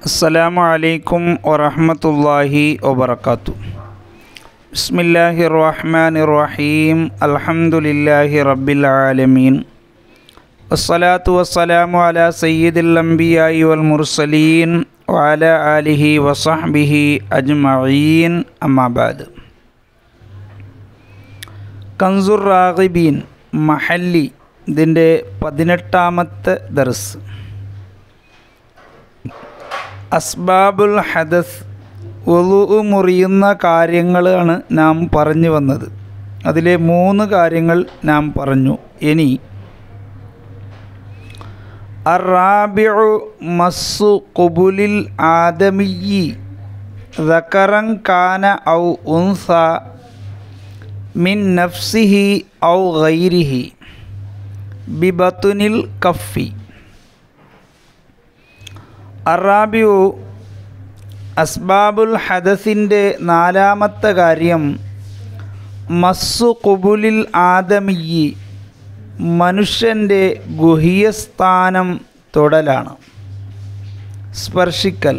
അസ്സലാമു അലൈക്കും വറഹ്മത്തുള്ളാഹി വബറകാത്തു ബിസ്മില്ലാഹിർ റഹ്മാനിർ റഹീം അൽഹംദുലില്ലാഹി റബ്ബിൽ ആലമീൻ വസ്സലാത്തു വസ്സലാമു അലാ സയ്യിദിൽ അംബിയായി വൽ മുർസലീൻ വഅല ആലിഹി വസഹ്ബിഹി അജ്മഈൻ അമ്മാ ബഅദ് കൻസുർ റാഗിബീൻ മഹല്ലി ഇതിൻ്റെ പതിനെട്ടാമത്തെ ദർസ് അസ്ബാബുൽ ഹദസ് ഒലു മുറിയുന്ന കാര്യങ്ങളാണ് നാം പറഞ്ഞു വന്നത് അതിലെ മൂന്ന് കാര്യങ്ങൾ നാം പറഞ്ഞു ഇനി അറാബിഉ മസ്സു കുബുലിൽ ആദമിയി ദക്കറൻ കാന ഔ ഉൻസ മിൻ നഫ്സിഹി ഔ ഗൈരിഹി ബിബത്തുനിൽ കഫി അറാബിയു അസ്ബാബുൽ ഹദസിൻ്റെ നാലാമത്തെ കാര്യം മസ്സു കുബുലിൽ ആദമിയി മനുഷ്യൻ്റെ ഗുഹ്യസ്ഥാനം തൊടലാണ് സ്പർശിക്കൽ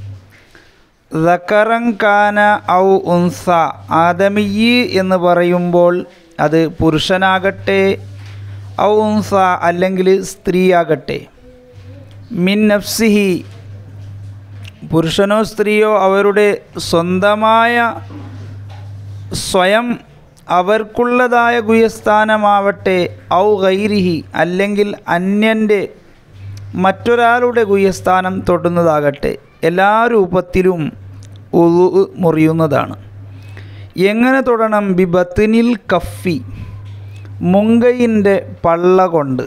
ദക്കറങ്കാന ഔ ഉൻസ ആദമിയി എന്ന് പറയുമ്പോൾ അത് പുരുഷനാകട്ടെ ഔ ഉൻസ അല്ലെങ്കിൽ സ്ത്രീയാകട്ടെ മിൻ നഫ്സിഹി പുരുഷനോ സ്ത്രീയോ അവരുടെ സ്വന്തമായ സ്വയം അവർക്കുള്ളതായ ഗുഹ്യസ്ഥാനമാവട്ടെ ഔ ഗൈരിഹി അല്ലെങ്കിൽ അന്യൻ്റെ മറ്റൊരാളുടെ ഗുഹ്യസ്ഥാനം തൊടുന്നതാകട്ടെ എല്ലാ രൂപത്തിലും ഉളു മുറിയുന്നതാണ് എങ്ങനെ തൊടണം ബിബത്തിനിൽ കഫി മുങ്കയിൻ്റെ പള്ള കൊണ്ട്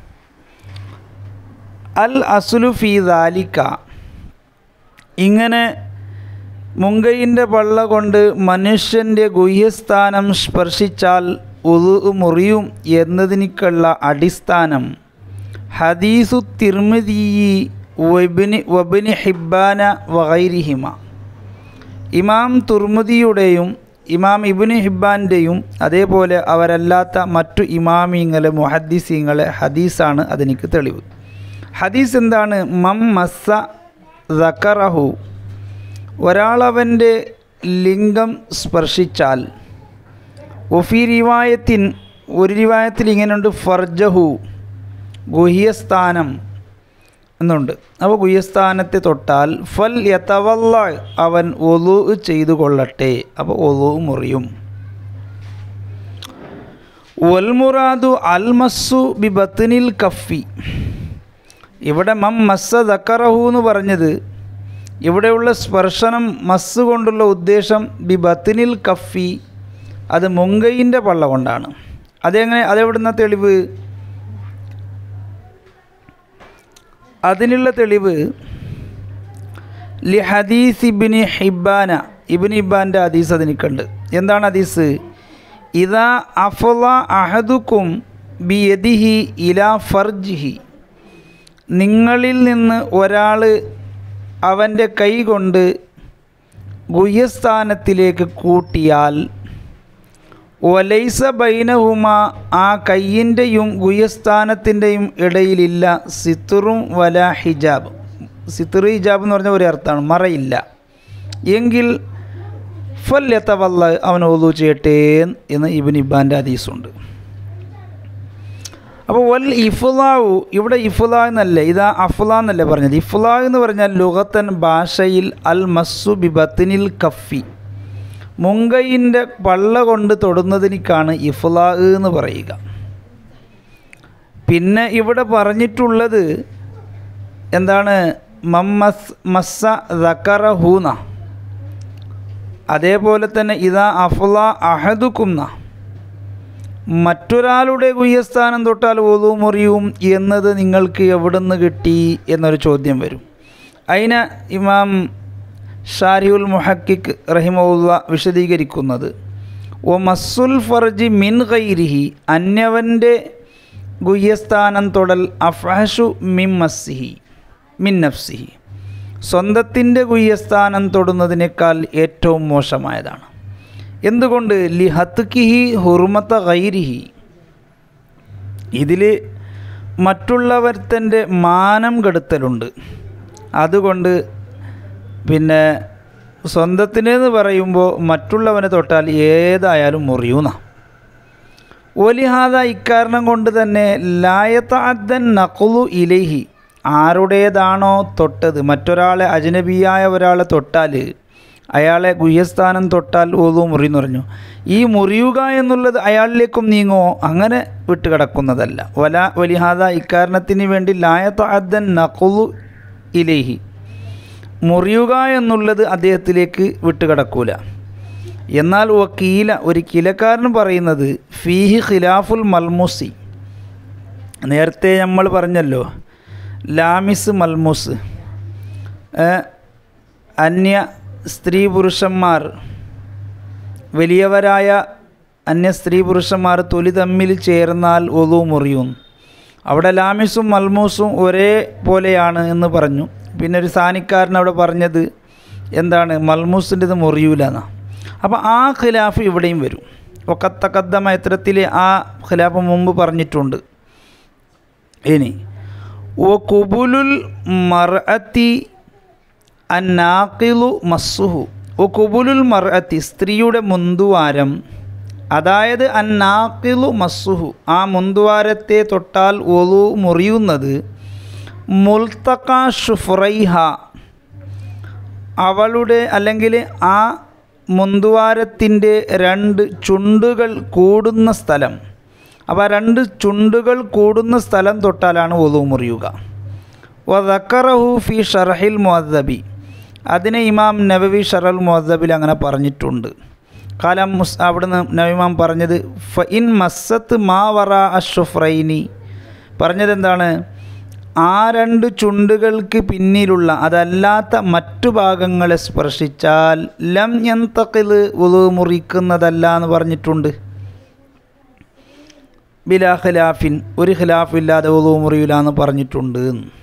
അൽ അസുലു ഫി ദാലിക്ക ഇങ്ങനെ മുങ്കയിൻ്റെ പള്ള കൊണ്ട് മനുഷ്യൻ്റെ ഗുഹ്യസ്ഥാനം സ്പർശിച്ചാൽ ഉതു മുറിയും എന്നതിനേക്കുള്ള അടിസ്ഥാനം ഹദീസു തിർമിദീ വബിനി വബിനി ഹിബാന വൈരിഹിമ ഇമാം തുർമുദിയുടെയും ഇമാം ഇബിന് ഹിബാൻ്റെയും അതേപോലെ അവരല്ലാത്ത മറ്റു ഇമാമിങ്ങളെ മുഹദ്ദീസിങ്ങളെ ഹദീസാണ് അതെനിക്ക് തെളിവ് ഹദീസ് എന്താണ് മം മസ്സ ദക്കറഹു ഒരാളവൻ്റെ ലിംഗം സ്പർശിച്ചാൽ ഒഫി റിവായത്തിൻ ഒരു റിവായത്തിൽ ഇങ്ങനെയുണ്ട് ഫർജഹു ഗുഹ്യസ്ഥാനം എന്നുണ്ട് അപ്പോൾ ഗുഹ്യസ്ഥാനത്തെ തൊട്ടാൽ ഫൽ യതവല്ല അവൻ ഒലു ചെയ്തു കൊള്ളട്ടെ അപ്പോൾ ഒലു മുറിയും വൽമുറാദു അൽ മസ്സു ബി ബത്തിനിൽ കഫി ഇവിടെ മം മസ്സ ദക്കറഹു എന്ന് പറഞ്ഞത് ഇവിടെയുള്ള സ്പർശനം മസ്സ് കൊണ്ടുള്ള ഉദ്ദേശം ബി ബത്തിനിൽ കഫി അത് മുങ്കയിൻ്റെ പള്ള കൊണ്ടാണ് അതെങ്ങനെ അതെവിടുന്ന തെളിവ് അതിനുള്ള തെളിവ് ലി ഹദീസ് ഇബിനി ഹിബാന ഇബിൻ ഹിബാൻ്റെ ഹദീസ് അതിനിക്കുണ്ട് എന്താണ് ഹദീസ് ഇതാ അഫല അഹദുക്കും ബി യദിഹി ഇലാ ഫർജിഹി നിങ്ങളിൽ നിന്ന് ഒരാൾ അവൻ്റെ കൈ കൊണ്ട് ഗുഹ്യസ്ഥാനത്തിലേക്ക് കൂട്ടിയാൽ ഒലൈസ ബൈനഹുമ ആ കയ്യിൻ്റെയും ഗുഹ്യസ്ഥാനത്തിൻ്റെയും ഇടയിലില്ല സിത്തുറും വല ഹിജാബ് സിത്തുർ ഹിജാബ് എന്ന് പറഞ്ഞ ഒരു അർത്ഥമാണ് മറയില്ല എങ്കിൽ ഫല്യത്തവല്ല അവൻ ഓതു ചെയ്യട്ടെ എന്ന് ഇബിൻ ഇബാൻ്റെ ഹദീസുണ്ട് അപ്പോൾ വൽ ഇഫുലാവു ഇവിടെ ഇഫുല എന്നല്ല ഇതാ അഫുല എന്നല്ലേ പറഞ്ഞത് ഇഫുല എന്ന് പറഞ്ഞാൽ ലുഗത്തൻ ഭാഷയിൽ അൽ മസ്സു ബിബത്തിനിൽ കഫി മുങ്കയിൻ്റെ പള്ള കൊണ്ട് തൊടുന്നതിനേക്കാണ് ഇഫുല എന്ന് പറയുക പിന്നെ ഇവിടെ പറഞ്ഞിട്ടുള്ളത് എന്താണ് മമ്മസ് മസ്സ ദക്കറഹൂന അതേപോലെ തന്നെ ഇതാ അഫുല അഹദുക്കുന്ന മറ്റൊരാളുടെ ഗുഹ്യസ്ഥാനം തൊട്ടാൽ ഒതു മുറിയും എന്നത് നിങ്ങൾക്ക് എവിടെ നിന്ന് കിട്ടി എന്നൊരു ചോദ്യം വരും അതിന് ഇമാം ഷാരിഉൽ മുഹക്കിക്ക് റഹിമുള്ള വിശദീകരിക്കുന്നത് ഒ മസ്സുൽ ഫർജി മിൻ ഗൈരിഹി അന്യവൻ്റെ ഗുഹ്യസ്ഥാനം തൊടൽ അഫഹഷു മിൻ മസ്സിഹി മിൻ നഫ്സിഹി സ്വന്തത്തിൻ്റെ ഗുഹ്യസ്ഥാനം തൊടുന്നതിനേക്കാൾ ഏറ്റവും മോശമായതാണ് എന്തുകൊണ്ട് ലി ഹത്തുക്കിഹി ഹുർമത്ത ഗൈരിഹി ഇതിൽ മറ്റുള്ളവർത്തൻ്റെ മാനം കെടുത്തലുണ്ട് അതുകൊണ്ട് പിന്നെ സ്വന്തത്തിനെന്ന് പറയുമ്പോൾ മറ്റുള്ളവനെ തൊട്ടാൽ ഏതായാലും മുറിയൂന്ന ഒലിഹാദ ഇക്കാരണം കൊണ്ട് തന്നെ ലായത്താദ്ദൻ നഖുലു ഇലഹി ആരുടേതാണോ തൊട്ടത് മറ്റൊരാളെ അജ്നബിയായ ഒരാളെ തൊട്ടാൽ അയാളെ ഗുഹ്യസ്ഥാനം തൊട്ടാൽ ഓതു മുറി എന്ന് പറഞ്ഞു ഈ മുറിയുക എന്നുള്ളത് അയാളിലേക്കും നീങ്ങോ അങ്ങനെ വിട്ടുകിടക്കുന്നതല്ല വല വലിഹാദ ഇക്കാരണത്തിന് വേണ്ടി ലായത്താദ്ദൻ നഖുലു ഇലേഹി മുറിയുക എന്നുള്ളത് അദ്ദേഹത്തിലേക്ക് വിട്ടുകിടക്കൂല എന്നാൽ വക്കീല ഒരു കിലക്കാരൻ പറയുന്നത് ഫീഹി ഖിലാഫുൽ മൽമുസി നേരത്തെ നമ്മൾ പറഞ്ഞല്ലോ ലാമിസ് മൽമുസ് ഏ, അന്യ സ്ത്രീ പുരുഷന്മാർ വലിയവരായ അന്യ സ്ത്രീ പുരുഷന്മാർ തൊലി തമ്മിൽ ചേർന്നാൽ ഒതു മുറിയും അവിടെ ലാമിസും മൽമൂസും ഒരേ പോലെയാണ് എന്ന് പറഞ്ഞു പിന്നെ ഒരു സാനിക്കാരൻ അവിടെ പറഞ്ഞത് എന്താണ് മൽമൂസിൻ്റെ ഇത് മുറിയൂലെന്നാ അപ്പോൾ ആ ഖിലാഫ് ഇവിടെയും വരും ഒക്കത്തക്കദ്ദമ എത്രത്തിൽ ആ ഖിലാഫ് മുമ്പ് പറഞ്ഞിട്ടുണ്ട് ഇനി ഓ കുബുലുൽ മർഅത്തി അന്നാക്കിലു മസ്സുഹു ഓ കുബുലുൽ മർഅത്തി സ്ത്രീയുടെ മുന്തുവാരം അതായത് അന്നാക്കിലു മസ്സുഹു ആ മുന്തുവാരത്തെ തൊട്ടാൽ ഒതു മുറിയുന്നത് മുൽത്തക്ക ഷുഫ്രൈഹ അവളുടെ അല്ലെങ്കിൽ ആ മുന്തുവാരത്തിൻ്റെ രണ്ട് ചുണ്ടുകൾ കൂടുന്ന സ്ഥലം അപ്പോൾ ആ രണ്ട് ചുണ്ടുകൾ കൂടുന്ന സ്ഥലം തൊട്ടാലാണ് ഒതു മുറിയുക വദക്കറഹു ഫി ഷറഹിൽ മുഅദ്ദബി അതിനെ ഇമാം നബവി ഷറൽ മുഅദ്ദബിൽ അങ്ങനെ പറഞ്ഞിട്ടുണ്ട് കാലം മുസ് അവിടുന്ന് നബിമാം പറഞ്ഞത് ഫ ഇൻ മസ്സത്ത് മാ വറ അഷുഫ്രൈനി പറഞ്ഞത് എന്താണ് ആ രണ്ട് ചുണ്ടുകൾക്ക് പിന്നിലുള്ള അതല്ലാത്ത മറ്റു ഭാഗങ്ങളെ സ്പർശിച്ചാൽ ലം യന്തക്കിൽ ഉളു മുറിക്കുന്നതല്ല എന്ന് പറഞ്ഞിട്ടുണ്ട് ബിലാ ഖിലാഫിൻ ഒരു ഖിലാഫില്ലാതെ ഉളു മുറിയില്ല എന്ന് പറഞ്ഞിട്ടുണ്ട്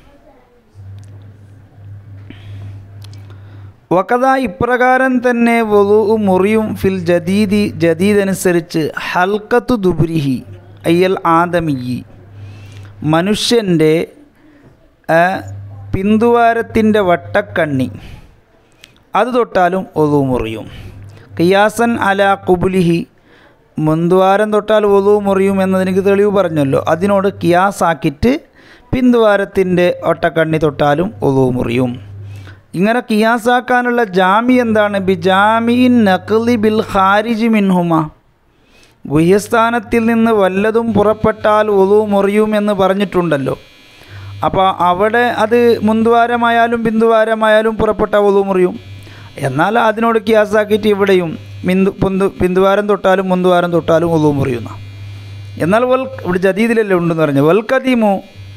വക്കത ഇപ്രകാരം തന്നെ വലു മുറിയും ഫിൽ ജദീദി ജദീദ് അനുസരിച്ച് ഹൽക്കത്തു ദുബുരിഹി അയ്യൽ ആദമിയി മനുഷ്യൻ്റെ ആ, പിന്തുവാരത്തിൻ്റെ വട്ടക്കണ്ണി അത് തൊട്ടാലും ഒതു മുറിയും കിയാസൻ അല കുബുലിഹി മുന്തുവാരം തൊട്ടാൽ ഒതു മുറിയും എന്നതിന് തെളിവ് പറഞ്ഞല്ലോ അതിനോട് കിയാസാക്കിയിട്ട് പിന്തുവാരത്തിൻ്റെ ഒട്ടക്കണ്ണി തൊട്ടാലും ഒതു മുറിയും ഇങ്ങനെ കിയാസാക്കാനുള്ള ജാമി എന്താണ് ബി ജാമിൻ നഖ്ലി ബിൽ ഖാരിജി മിൻഹുമ ഗുഹ്യസ്ഥാനത്തിൽ നിന്ന് വല്ലതും പുറപ്പെട്ടാൽ ഒതു മുറിയും എന്ന് പറഞ്ഞിട്ടുണ്ടല്ലോ അപ്പോൾ അവിടെ അത് മുന്തുവാരമായാലും ബിന്ദുവാരമായാലും പുറപ്പെട്ട ഒതു മുറിയും എന്നാൽ അതിനോട് കിയാസാക്കിയിട്ട് ഇവിടെയും മിന്ദു പൊന്തു ബിന്ദുവാരം തൊട്ടാലും മുന്തുവാരം തൊട്ടാലും ഒതു മുറിയുന്ന എന്നാൽ വൽ ഇവിടെ ജദീദിലല്ലേ ഉണ്ടെന്ന് പറഞ്ഞു വൽ കദീമു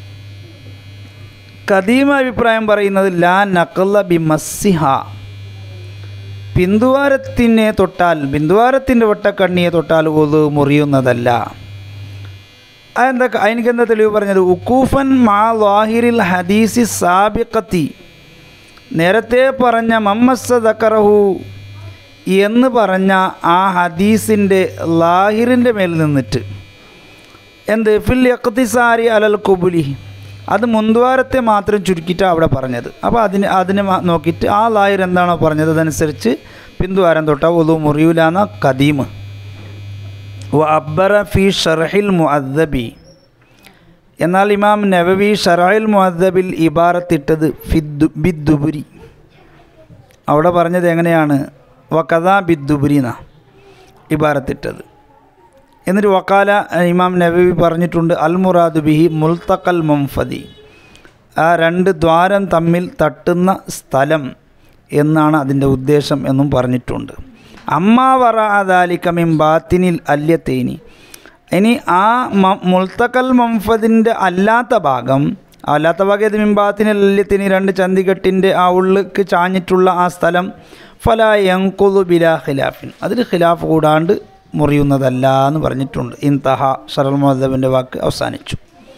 കദീമ അഭിപ്രായം പറയുന്നത് ലാ നഖല ബി മസ്സിഹ ബിന്ദുവാരത്തിനെ തൊട്ടാൽ ബിന്ദുവാരത്തിൻ്റെ വട്ടക്കണ്ണിയെ തൊട്ടാൽ ഒതു മുറിയുന്നതല്ല അതെന്താ എനിക്കെന്താ തെളിവ് പറഞ്ഞത് ഉക്കൂഫൻ മാ ലാഹിറിൽ ഹദീസി സാബിഖത്തി നേരത്തെ പറഞ്ഞ മമ്മസ ദക്കറഹു എന്ന് പറഞ്ഞ ആ ഹദീസിൻ്റെ ലാഹിറിൻ്റെ മേൽ നിന്നിട്ട് എന്ത് ഫിൽ യക്തിസാരി അലൽ കുബുലി അത് മുന്തുവാരത്തെ മാത്രം ചുരുക്കിയിട്ടാണ് അവിടെ പറഞ്ഞത് അപ്പോൾ അതിന് അതിനെ മാ- നോക്കിയിട്ട് ആ ലാഹിർ എന്താണോ പറഞ്ഞത് അതനുസരിച്ച് പിന്തുവാരം തൊട്ട ഒതു മുറിയൂലാന്ന കദീമ് വ അബ്ബറ ഫി ഷർഹിൽ മുഅദ്ദബി എന്നാൽ ഇമാം നബവി ഷറഹിൽ മുഅദ്ദബിൽ ഇബാറത്തിട്ടത് ഫിദ്ദു ബിദ്ദുബുരി അവിടെ പറഞ്ഞത് എങ്ങനെയാണ് വക്കഥ ബിദ്ദുബുരി എന്നാ ഇബാറത്തിട്ടത് എന്നിട്ട് വക്കാല ഇമാം നബവി പറഞ്ഞിട്ടുണ്ട് അൽ മുറാദു ബിഹി മുൽത്തക്കൽ മംഫദി ആ രണ്ട് ദ്വാരം തമ്മിൽ തട്ടുന്ന സ്ഥലം എന്നാണ് അതിൻ്റെ ഉദ്ദേശം എന്നും പറഞ്ഞിട്ടുണ്ട് അമ്മാ വറ അദാലിക്കമിൻ ബാത്തിനിൽ അല്യത്തേനി ഇനി ആ മ മുൾത്തക്കൽ മംഫദിൻ്റെ അല്ലാത്ത ഭാഗം അല്ലാത്ത ഭാഗം ഇത് മിമ്പാത്തിനിൽ അല്യത്തിന് രണ്ട് ചന്തികെട്ടിൻ്റെ ആ ഉള്ളിക്ക് ചാഞ്ഞിട്ടുള്ള ആ സ്ഥലം ഫല യങ്കുലു ബിലാ ഖിലാഫിൻ അതിൽ ഖിലാഫ് കൂടാണ്ട് മുറിയുന്നതല്ല എന്ന് പറഞ്ഞിട്ടുണ്ട് ഇൻതഹ ഷറൽ മുഹദ്ദബിൻ്റെ വാക്ക് അവസാനിച്ചു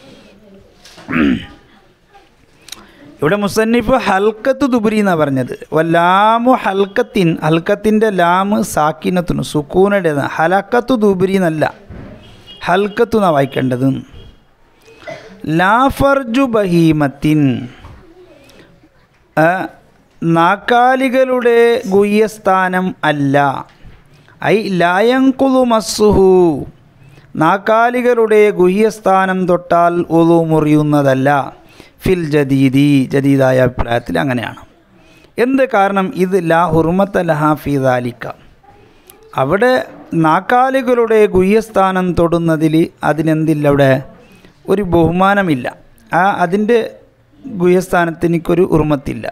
ഇവിടെ മുസന്നിഫ് ഹൽക്കത്ത് ദുബുരി എന്നാണ് പറഞ്ഞത് വല്ലാമു ഹൽക്കത്തിൻ ഹൽക്കത്തിൻ്റെ ലാമ് സാക്കിനത്തുന്നു സുക്കൂനുടേത് ഹലക്കത്തു ദുബുരി എന്നല്ല ഹൽക്കത്തു എന്നാണ് വായിക്കേണ്ടത് ലാഫർജു ബഹീമത്തിൻ ആ, നാക്കാലികളുടെ ഗുഹ്യസ്ഥാനം അല്ല ഐ ലായങ്കുലു മസ്സുഹു നാക്കാലികളുടെ ഗുഹ്യസ്ഥാനം തൊട്ടാൽ ഒതു മുറിയുന്നതല്ല ഫിൽ ജദീദി ജദീദായ അഭിപ്രായത്തിൽ അങ്ങനെയാണ് എന്ത് കാരണം ഇത് ലാ ഹുർമത്ത ലഹാഫിദാലിക്ക അവിടെ നാക്കാലികളുടെ ഗുഹ്യസ്ഥാനം തൊടുന്നതിൽ അതിനെന്തില്ല അവിടെ ഒരു ബഹുമാനമില്ല ആ അതിൻ്റെ ഗുഹ്യസ്ഥാനത്തിനിക്കൊരു ഉറുമത്തില്ല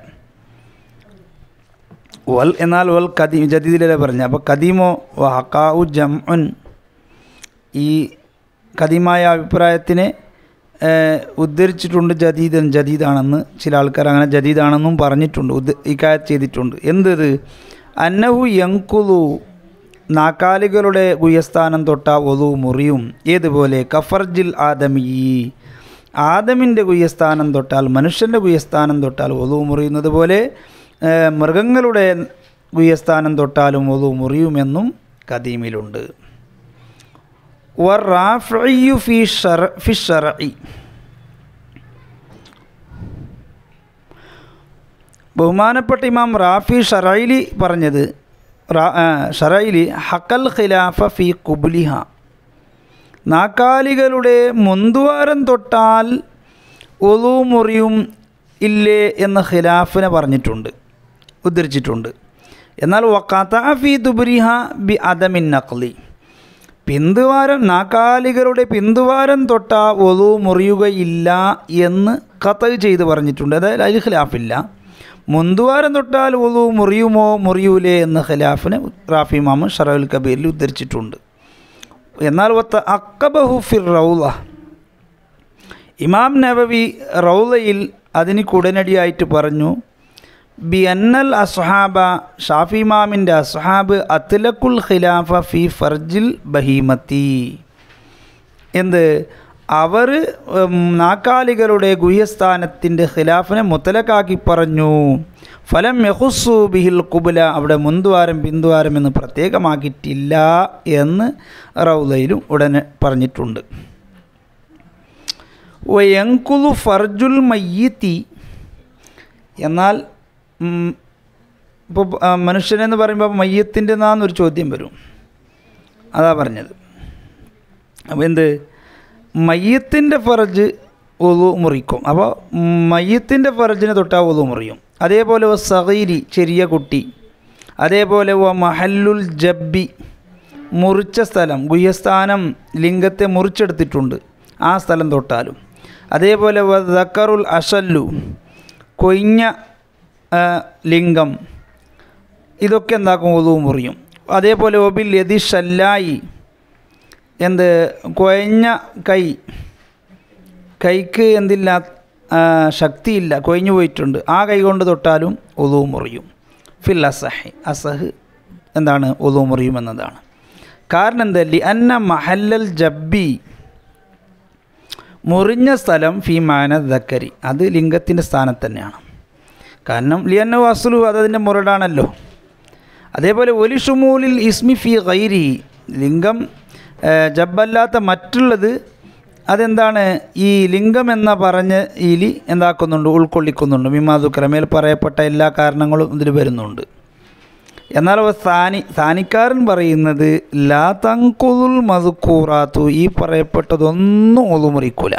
വൽ എന്നാൽ വൽ കദീം ജദീദിലെ പറഞ്ഞു അപ്പോൾ കദീമോ വഹക്കാഉ ജംഉൻ ഈ കദീമായ അഭിപ്രായത്തിനെ ഏഹ്, ഉദ്ധരിച്ചിട്ടുണ്ട് ജദീദൻ ജദീദാണെന്ന് ചില ആൾക്കാർ അങ്ങനെ ജദീദാണെന്നും പറഞ്ഞിട്ടുണ്ട് ഉദ്ധ ഇക്കായത്ത് ചെയ്തിട്ടുണ്ട് എന്തത് അന്നഹു യങ്കുലു നാക്കാലികളുടെ ഗുഹ്യസ്ഥാനം തൊട്ട ഒതു മുറിയും ഏതുപോലെ കഫർജിൽ ആദമീ ആദമിൻ്റെ ഗുഹ്യസ്ഥാനം തൊട്ടാൽ മനുഷ്യൻ്റെ ഗുഹ്യസ്ഥാനം തൊട്ടാൽ ഒതു മുറിയുന്നത് പോലെ ഏഹ്, മൃഗങ്ങളുടെ ഗുഹ്യസ്ഥാനം തൊട്ടാലും ഒതു മുറിയുമെന്നും കദീമിലുണ്ട് വറാഫിയു ഫി ഷറ ഫി ഷറഇ ബഹുമാനപ്പെട്ട ഇമാം റാഫി ഷറൈലി പറഞ്ഞത് റാ- ആ, ഷറൈലി ഹക്കൽ ഖിലാഫ ഫി കുബുലിഹ നാക്കാലികളുടെ മുന്തുവാരം തൊട്ടാൽ ഒതു മുറിയും ഇല്ലേ എന്ന് ഖിലാഫിനെ പറഞ്ഞിട്ടുണ്ട് ഉദ്ധരിച്ചിട്ടുണ്ട് എന്നാൽ വക്കാത്ത ഫി ദുബുരിഹ ബി അദമിൻ നഖ്ലി പിന്തുവാരം നാക്കാലികളുടെ പിന്തുവാരം തൊട്ട ഒതു മുറിയുകയില്ല എന്ന് കത്ത് ചെയ്ത് പറഞ്ഞിട്ടുണ്ട് അതായത് അതിൽ ഖിലാഫില്ല മുന്തുവാരം തൊട്ടാൽ ഒതു മുറിയുമോ മുറിയൂലേ എന്ന ഖിലാഫിനെ റാഫി മാമൻ ഷറഫുൽ കബീറിൽ ഉദ്ധരിച്ചിട്ടുണ്ട് എന്നാൽ വത്ത അക്കബഹു ഫിർ റൗള ഇമാം നബവി റൗളയിൽ അതിന് കുടനടിയായിട്ട് പറഞ്ഞു ബി അന്നൽ അസ്ഹാബ ഷാഫി ഇമാമിൻ്റെ അസ്ഹാബ് അത്ലക്കുൽ ഖിലാഫ ഫി ഫർജിൽ ബഹീമത്തി എന്ത് അവർ ഉം, നാക്കാലികളുടെ ഗുഹ്യസ്ഥാനത്തിൻ്റെ ഖിലാഫിനെ മുത്തലക്കാക്കി പറഞ്ഞു ഫലം യഹുസു ബിഹിൽ കുബുല അവിടെ മുന്തുവാരം പിന്തുവാരം എന്ന് പ്രത്യേകമാക്കിയിട്ടില്ല എന്ന് റൗലയിലും ഉടനെ പറഞ്ഞിട്ടുണ്ട് വയങ്കുലു ഫർജുൽ മയ്യത്തി എന്നാൽ ഇപ്പോൾ മനുഷ്യനെന്ന് പറയുമ്പോൾ മയ്യത്തിൻ്റെ നാന്നൊരു ചോദ്യം വരും അതാ പറഞ്ഞത് അപ്പോൾ എന്ത് മയ്യത്തിൻ്റെ ഫറജ് ഒതു മുറിക്കും അപ്പോൾ മയ്യത്തിൻ്റെ ഫറജിനെ തൊട്ടാൽ ഒതു മുറിയും അതേപോലെ വ സഹീരി ചെറിയ കുട്ടി അതേപോലെ വ മഹല്ലുൽ ജബ്ബി മുറിച്ച സ്ഥലം ഗുഹ്യസ്ഥാനം ലിംഗത്തെ മുറിച്ചെടുത്തിട്ടുണ്ട് ആ സ്ഥലം തൊട്ടാലും അതേപോലെ വ ദക്കറുൽ അഷല്ലു കൊയിഞ്ഞ ആ, ലിംഗം ഇതൊക്കെ എന്താക്കും ഒതു മുറിയും അതേപോലെ ഒബിൽ യതി ഷല്ലായി എന്ത് കൊയഞ്ഞ കൈ കൈക്ക് എന്തില്ല ആ, ശക്തിയില്ല കൊയഞ്ഞു പോയിട്ടുണ്ട് ആ കൈ കൊണ്ട് തൊട്ടാലും ഒതു മുറിയും ഫിൽ അസഹി അസഹ് എന്താണ് ഒതു മുറിയും എന്നതാണ് കാരണം എന്തല്ലി അന്ന മഹല്ലൽ ജബ്ബി മുറിഞ്ഞ സ്ഥലം ഫി മാന ദക്കരി അത് ലിംഗത്തിൻ്റെ സ്ഥാനത്ത് തന്നെയാണ് കാരണം ലിയന്ന വസുലു അത് അതിൻ്റെ മുരടാണല്ലോ അതേപോലെ ഒലി ഷുമൂലിൽ ഇസ്മി ഫി ഗൈരി ലിംഗം ഏ, ജബ്ബല്ലാത്ത മറ്റുള്ളത് അതെന്താണ് ഈ ലിംഗം എന്ന പറഞ്ഞ ഈലി എന്താക്കുന്നുണ്ട് ഉൾക്കൊള്ളിക്കുന്നുണ്ട് മിമാദുക്രമേൽ പറയപ്പെട്ട എല്ലാ കാരണങ്ങളും ഇതിൽ വരുന്നുണ്ട് എന്നാൽ അവ സാനി സാനിക്കാരൻ പറയുന്നത് ലാ തങ്കുതുൽ മതുക്കൂറാത്തു ഈ പറയപ്പെട്ടതൊന്നും ഒതുമുറിക്കൂല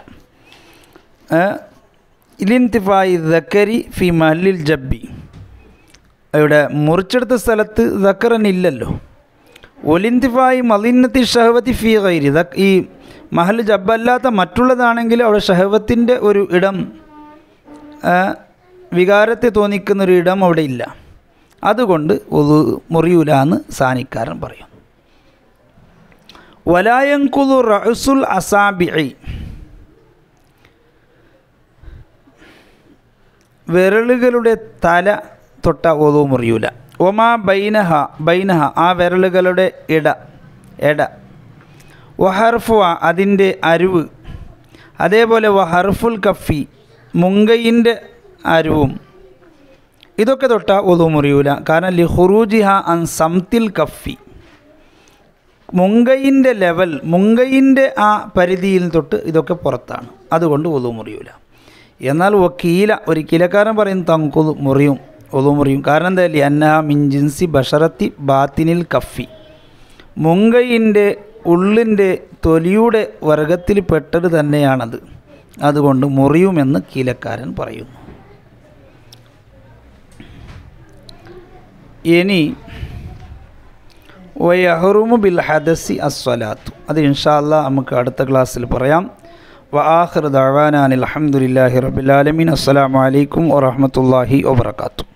ഇലിൻതിഫായി ദക്കരി ഫി മല്ലിൽ ജബ്ബി ഇവിടെ മുറിച്ചെടുത്ത സ്ഥലത്ത് ദക്കറനില്ലല്ലോ ഒലിന്തിഫായി മലിന്നത്തി ഷഹവത്തി ഫി ഗൈരി ദ ഈ മഹൽ ജബ്ബല്ലാത്ത മറ്റുള്ളതാണെങ്കിൽ അവിടെ ഷഹവത്തിൻ്റെ ഒരു ഇടം ആ, വികാരത്തെ തോന്നിക്കുന്ന ഒരു ഇടം അവിടെ ഇല്ല അതുകൊണ്ട് ഒതു മുറിയൂല എന്ന് സാനിക്കാരൻ പറയും വലായങ്കുലു റസുൽ അസാബിഐ വിരലുകളുടെ തല തൊട്ട ഒതു മുറിയൂല ഒമാ ബൈനഹ ബൈനഹ ആ വിരലുകളുടെ ഇട എട വഹർഫുവ അതിൻ്റെ അരുവ് അതേപോലെ വഹർഫുൽ കഫി മുങ്കയിൻ്റെ അരുവും ഇതൊക്കെ തൊട്ട ഒതു മുറിയൂല കാരണം ലി ഹുറൂജിഹ അൻ സംതിൽ കഫി മുങ്കയിൻ്റെ ലെവൽ മുങ്കയിൻ്റെ ആ പരിധിയിൽ തൊട്ട് ഇതൊക്കെ പുറത്താണ് അതുകൊണ്ട് ഒതു മുറിയൂല എന്നാൽ വക്കീല ഒരു കിലക്കാരൻ പറയും തങ്കുതു മുറിയും ഒതു മുറിയും കാരണം എന്താ അന്ന മിൻ ജിൻസി ബഷറത്തി ബാത്തിനിൽ കഫി മുങ്കയിൻ്റെ ഉള്ളിൻ്റെ തൊലിയുടെ വർഗത്തിൽ പെട്ടത് തന്നെയാണത് അതുകൊണ്ട് മുറിയുമെന്ന് കീലക്കാരൻ പറയുന്നു ഇനി വയഹറുമു ബിൽ ഹദസി അസ്വലാത്തു അത് ഇൻഷാല്ല നമുക്ക് അടുത്ത ക്ലാസ്സിൽ പറയാം വആഖിർ ദഅവാനാൻ അൽഹംദുലില്ലാഹി റബ്ബിൽ ആലമീൻ അസ്സലാമു അലൈക്കും വറഹ്മത്തുള്ളാഹി വബറകാതുഹു